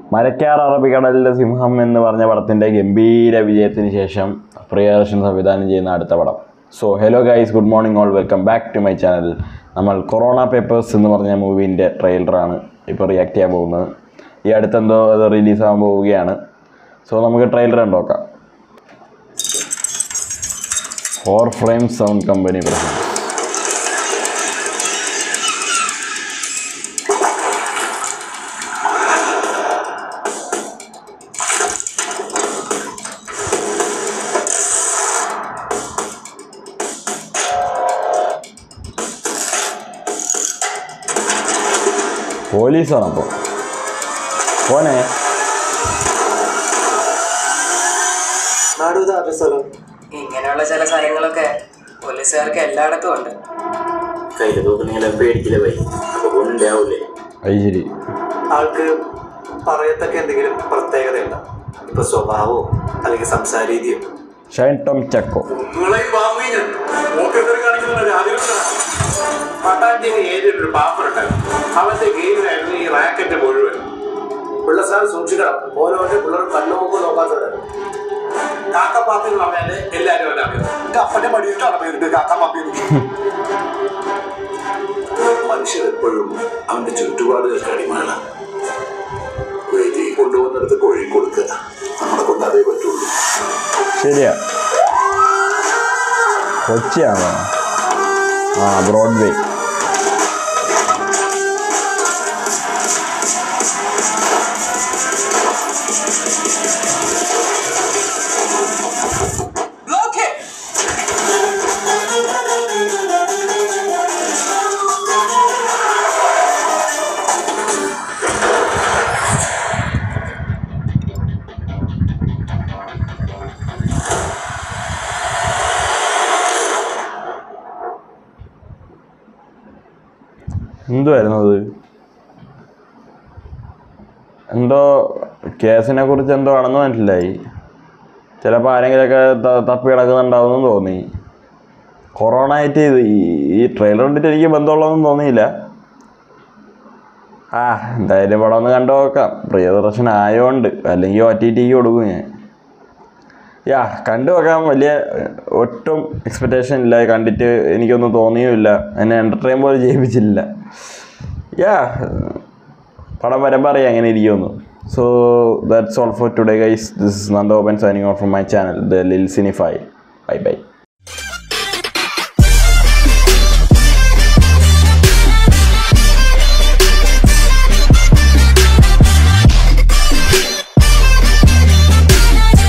മരക്കാർ അറബിക്കടലിലെ സിംഹം എന്ന് പറഞ്ഞ പടത്തിൻ്റെ ഗംഭീര വിജയത്തിന് ശേഷം പ്രിയദർശൻ സംവിധാനം ചെയ്യുന്ന അടുത്ത പടം so hello guys good morning all welcome back to my channel നമ്മൾ കൊറോണ പേപ്പേഴ്സ് എന്ന് പറഞ്ഞ മൂവീൻ്റെ ട്രെയിലറാണ് ഇപ്പോൾ റിയാക്ട് ചെയ്യാൻ പോകുന്നത് ഈ അടുത്തെന്തോ അത് റിലീസാകാൻ പോവുകയാണ് സോ നമുക്ക് ട്രെയിലർ കണ്ടോക്കാം four frame sound company presents പോലീസാണ് അപ്പോൾ പോനെ നാടൂത ആരുടെ സ്ഥലം ഇങ്ങനെയുള്ള ചില സ്ഥലങ്ങളൊക്കെ പോലീസുകാർക്ക് എല്ലായിടത്തും ഉണ്ട് കയ്യിൽ തോക്കുന്നെങ്കിലും പേടിക്കില്ല പോയി അപ്പൊ ഉണ്ടാവൂലേ അത് ശരി ആൾക്ക് പറയത്തക്ക എന്തെങ്കിലും പ്രത്യേകതയുണ്ടോ ഇപ്പൊ സ്വഭാവമോ അല്ലെങ്കിൽ സംസാര രീതിയോ ഷൈൻ ടോം ചക്കോ പട്ടാഞ്ചേരി ഏരിയയിലൊരു പാപ്പറുണ്ടായിരുന്നു അവന്റെ ഗെയിമിലായിരുന്നു ഈ റാക്കറ്റ് മുഴുവൻ പിള്ളസാർ സൂക്ഷിക്കണം ഓരോരുടെ പിള്ളേർ കണ്ണുമുമ്പ് നോക്കാത്തവരാണ് കാക്ക പാപ്പി എന്ന് പറഞ്ഞാല് എല്ലാരും അവനെ അറിയാം എന്റെ അപ്പന്റെ മടിയിട്ടാണ് പേരിട്ട് കാക്ക പാപ്പി എന്ന്. മനുഷ്യർ എപ്പോഴും അവന്റെ ചുറ്റുപാടുകൾക്ക് അടിമകളാണ് വേദി കൊണ്ടുപോകുന്നിടത്ത് കോഴി കൊടുക്കുക നമ്മളെ കൊണ്ട് അതേ പറ്റുള്ളൂ ശരിയാ കൊച്ചിയാണോ ആ ബ്രോഡ്വേ എന്തുവായിരുന്നു അത് എന്തോ കേസിനെ കുറിച്ച് എന്തോ ആണെന്ന് മനസ്സിലായി ചിലപ്പോൾ ആരെങ്കിലുമൊക്കെ ത- തപ്പി കിടക്കുന്നുണ്ടാവുമെന്ന് തോന്നി കൊറോണ ആയിട്ട് ഇത് ഈ- ഈ ട്രെയിലർ കണ്ടിട്ട് എനിക്ക് ബന്ധമുള്ളതൊന്നും തോന്നിയില്ല ആ എന്തായാലും പടം ഒന്ന് കണ്ടു നോക്കാം പ്രിയദർശൻ ആയതുകൊണ്ട് അല്ലെങ്കിൽ ഒ ടി ടിക്ക് കൊടുക്കും ഞാൻ യാ കണ്ടു നോക്കാൻ വലിയ ഒട്ടും എക്സ്പെക്റ്റേഷൻ ഇല്ല കണ്ടിട്ട് എനിക്കൊന്നും തോന്നിയുമില്ല എന്നെ എൻ്റർടൈൻ പോലും ചെയ്യിപ്പിച്ചില്ല യാ പടം വരുമ്പോൾ അറിയാം എങ്ങനെ ഇരിക്കുമെന്ന് so that's all for today guys this is Nanda ഓപ്പൻ signing off from my channel the lil cinephile bye bye